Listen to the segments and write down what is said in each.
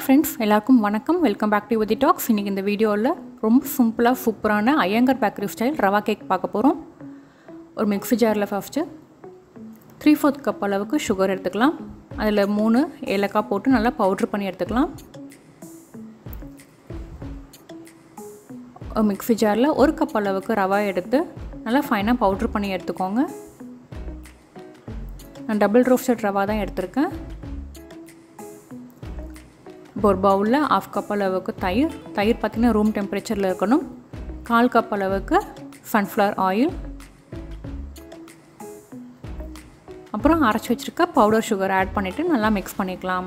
friends எல்லாருக்கும் வணக்கம் welcome back to the talks இன்றைக்கி இந்த வீடியோவில் ரொம்ப சிம்பிளாக சூப்பரான Iyengar bakery style rava cake பார்க்க போகிறோம் ஒரு மிக்ஸி ஜாரில் ஃபஸ்ட்டு த்ரீ ஃபோர்த் கப் அளவுக்கு சுகர் எடுத்துக்கலாம் அதில் மூணு ஏலக்காய் போட்டு நல்லா பவுட்ரு பண்ணி எடுத்துக்கலாம் ஒரு மிக்ஸி ஜாரில் ஒரு கப் அளவுக்கு ரவா எடுத்து நல்லா ஃபைனாக பவுட்ரு பண்ணி எடுத்துக்கோங்க நான் டபுள் ரோஸ்டட் ரவா தான் எடுத்திருக்கேன் இப்போ ஒரு பவுலில் ஆஃப் கப் அளவுக்கு தயிர் தயிர் பார்த்திங்கன்னா ரூம் டெம்பரேச்சரில் இருக்கணும் கால் கப் அளவுக்கு சன்ஃப்ளவர் ஆயில் அப்புறம் அரைச்சி வச்சுருக்க பவுடர் சுகர் ஆட் பண்ணிவிட்டு நல்லா மிக்ஸ் பண்ணிக்கலாம்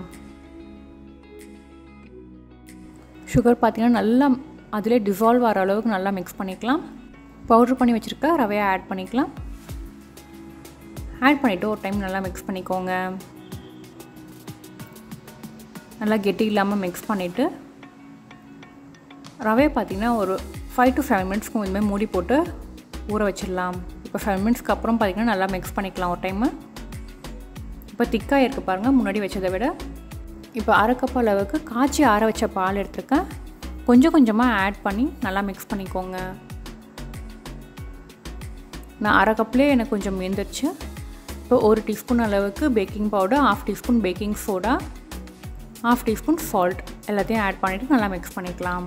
சுகர் பார்த்திங்கன்னா நல்லா அதிலே டிசால்வ் ஆகிற அளவுக்கு நல்லா மிக்ஸ் பண்ணிக்கலாம் பவுட்ரு பண்ணி வச்சுருக்க ரவையை ஆட் பண்ணிக்கலாம் ஆட் பண்ணிவிட்டு ஒரு டைம் நல்லா மிக்ஸ் பண்ணிக்கோங்க நல்லா கெட்டி இல்லாமல் மிக்ஸ் பண்ணிவிட்டு ரவையை பார்த்திங்கன்னா ஒரு ஃபைவ் டு செவன் மினிட்ஸ்க்கு இதுமாதிரி மூடி போட்டு ஊற வச்சிடலாம் இப்போ செவன் மினிட்ஸ்க்கு அப்புறம் பார்த்திங்கன்னா நல்லா மிக்ஸ் பண்ணிக்கலாம் ஒரு டைமு இப்போ திக்காக இருக்குது பாருங்கள் முன்னாடி வச்சதை விட இப்போ அரை கப் அளவுக்கு காய்ச்சி ஆற வச்ச பால் எடுத்துருக்கேன் கொஞ்சம் கொஞ்சமாக ஆட் பண்ணி நல்லா மிக்ஸ் பண்ணிக்கோங்க நான் அரை கப்லேயே எனக்கு கொஞ்சம் மீந்துருச்சு இப்போ ஒரு டீஸ்பூன் அளவுக்கு baking powder half teaspoon baking soda half teaspoon salt எல்லாத்தையும் ஆட் பண்ணிவிட்டு நல்லா மிக்ஸ் பண்ணிக்கலாம்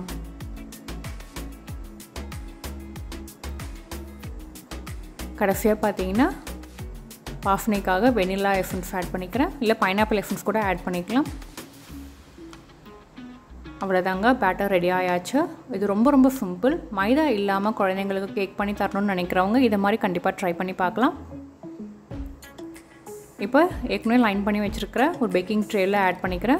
கடைசியாக பார்த்தீங்கன்னா வாசனைக்காக வெனிலா எசன்ஸ் ஆட் பண்ணிக்கிறேன் இல்லை பைனாப்பிள் எசன்ஸ் கூட ஆட் பண்ணிக்கலாம் அவ்வளோதாங்க பேட்டர் ரெடி ஆயாச்சு இது ரொம்ப ரொம்ப சிம்பிள் மைதா இல்லாமல் குழந்தைங்களுக்கு கேக் பண்ணி தரணும்னு நினைக்கிறவங்க இதை மாதிரி கண்டிப்பாக ட்ரை பண்ணி பார்க்கலாம் இப்போ ஏற்கனவே லைன் பண்ணி வச்சுருக்கிற ஒரு பேக்கிங் ட்ரேயில் ஆட் பண்ணிக்கிறேன்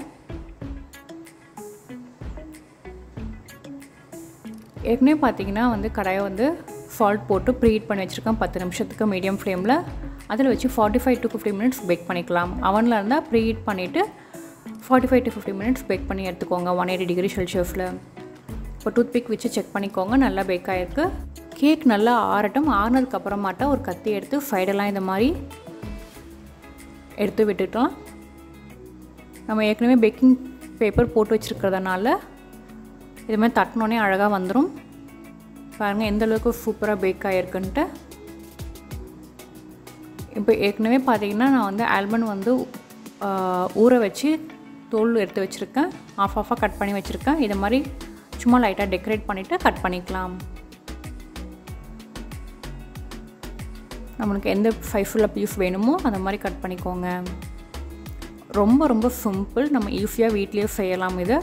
ஏற்கனவே பார்த்தீங்கன்னா வந்து கடாயை வந்து சால்ட் போட்டு ப்ரீஹீட் பண்ணி வச்சுருக்கேன் பத்து நிமிஷத்துக்கு மீடியம் ஃப்ளேமில் அதில் வச்சு forty five to fifty minutes bake பண்ணிக்கலாம் அவனில் இருந்தால் ப்ரீஹீட் பண்ணிவிட்டு forty five to fifty minutes bake பண்ணி எடுத்துக்கோங்க ஒன் எயிட்டி டிகிரி செல்சியஸில் இப்போ டூத் பிக் வச்சு செக் பண்ணிக்கோங்க நல்லா பேக் ஆகிருக்கு கேக் நல்லா ஆறட்டும் ஆறுனதுக்கு அப்புறமாட்டா ஒரு கத்தி எடுத்து சைடெல்லாம் இந்த மாதிரி எடுத்து விட்டுட்டோம் நம்ம ஏற்கனவே பேக்கிங் பேப்பர் போட்டு வச்சுருக்கிறதுனால இது மாதிரி தட்டினோடனே அழகாக வந்துடும் பாருங்கள் எந்த அளவுக்கு சூப்பராக பேக் ஆகிருக்குன்ட்டு இப்போ ஏற்கனவே பார்த்தீங்கன்னா நான் வந்து ஆல்மண்ட் வந்து ஊற வச்சு தோல் எடுத்து வச்சுருக்கேன் ஆஃப் ஆஃபாக கட் பண்ணி வச்சுருக்கேன் இதை மாதிரி சும்மா லைட்டாக டெக்கரேட் பண்ணிவிட்டு கட் பண்ணிக்கலாம் நம்மளுக்கு எந்த சைஸில் பீஸ் வேணுமோ அந்த மாதிரி கட் பண்ணிக்கோங்க ரொம்ப ரொம்ப சிம்பிள் நம்ம ஈஸியாக வீட்லேயே செய்யலாம் இது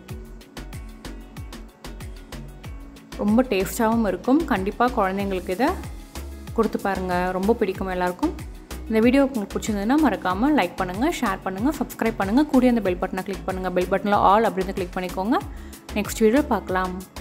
ரொம்ப டேஸ்ட்டாகவும் இருக்கும் கண்டிப்பாக குழந்தைங்களுக்கு இதை கொடுத்து பாருங்கள் ரொம்ப பிடிக்கும் எல்லாருக்கும் இந்த வீடியோ உங்களுக்கு பிடிச்சிருந்ததுன்னா மறக்காமல் லைக் பண்ணுங்கள் ஷேர் பண்ணுங்கள் சப்ஸ்கிரைப் பண்ணுங்கள் கூடிய அந்த பெல் பட்டனை கிளிக் பண்ணுங்கள் பெல் பட்டனில் ஆல் அப்படின்னு கிளிக் பண்ணிக்கோங்க நெக்ஸ்ட் வீடியோ பார்க்கலாம்